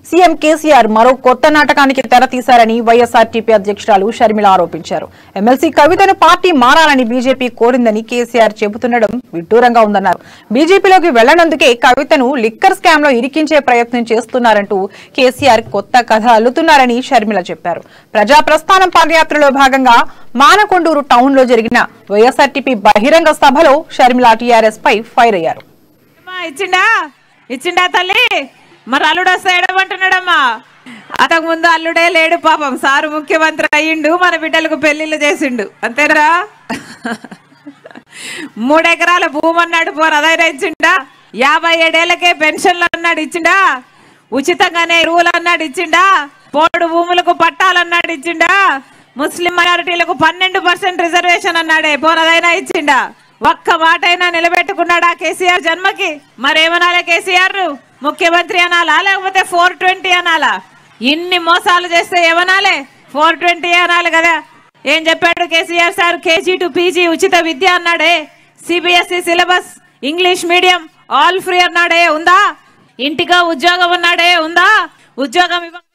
CM KCR మరో కొత్త నాటకానికి తెర తీశారని వైఎస్ఆర్టీపీ అధ్యక్షురాలు షర్మిల ఆరోపించారు ఎమ్మెల్సీ కవితను పార్టీ మారాలని బీజేపీ కోరిందని కేసీఆర్ చెబుతుండడం విడ్డూరంగా ఉందన్నారు బీజేపీలోకి వెళ్లనందుకే కవితను లిక్కర్ స్కామ్ లో ఇరికించే ప్రయత్నం చేస్తున్నారంటూ కేసీఆర్ కొత్త కథ అల్లుతున్నారని షర్మిల చెప్పారు ప్రజా ప్రస్థానం పాదయాత్రలో భాగంగా మానకొండూరు టౌన్ లో జరిగిన వైఎస్ఆర్టీపీ బహిరంగ సభలో షర్మిల టీఆర్ఎస్ పై ఫైర్ అయ్యారు అమ్మా, ఇచ్చిండా ఇచ్చిండా తల్లి మరి అల్లుడు వస్తే ఏడమంటున్నాడమ్మా అంతకు ముందు అల్లుడే లేడు పాపం సారు ముఖ్యమంత్రి అయ్యిండు మన బిడ్డలకు పెళ్లిళ్ళు చేసిండు అంతేరా మూడెకరాల భూమి అన్నాడు పోరు అదైనా ఇచ్చిండా యాభై ఏడేళ్లకే పెన్షన్లు అన్నాడు ఇచ్చిండా ఉచితంగానే ఎరువులు అన్నాడు ఇచ్చిండా పోడు భూములకు పట్టాలన్నాడు ఇచ్చిండా ముస్లిం మైనారిటీలకు పన్నెండు పర్సెంట్ రిజర్వేషన్ అన్నాడే పోనదైనా ఇచ్చిండా ఒక్క మాట అయినా నిలబెట్టుకున్నాడా కేసీఆర్ జన్మకి మరేమనాలే కేసీఆర్ ముఖ్యమంత్రి అనాలా లేకపోతే ఫోర్ ట్వంటీ అనాలా ఇన్ని మోసాలు చేస్తే ఏమనాలే ఫోర్ ట్వంటీ అనాలి కదా ఏం చెప్పాడు KCR sir KG to PG ఉచిత విద్య అన్నాడే CBSE syllabus English medium all free అన్నాడే ఉందా ఇంటిగా ఉద్యోగం అన్నాడే ఉందా ఉద్యోగం ఇవ్వ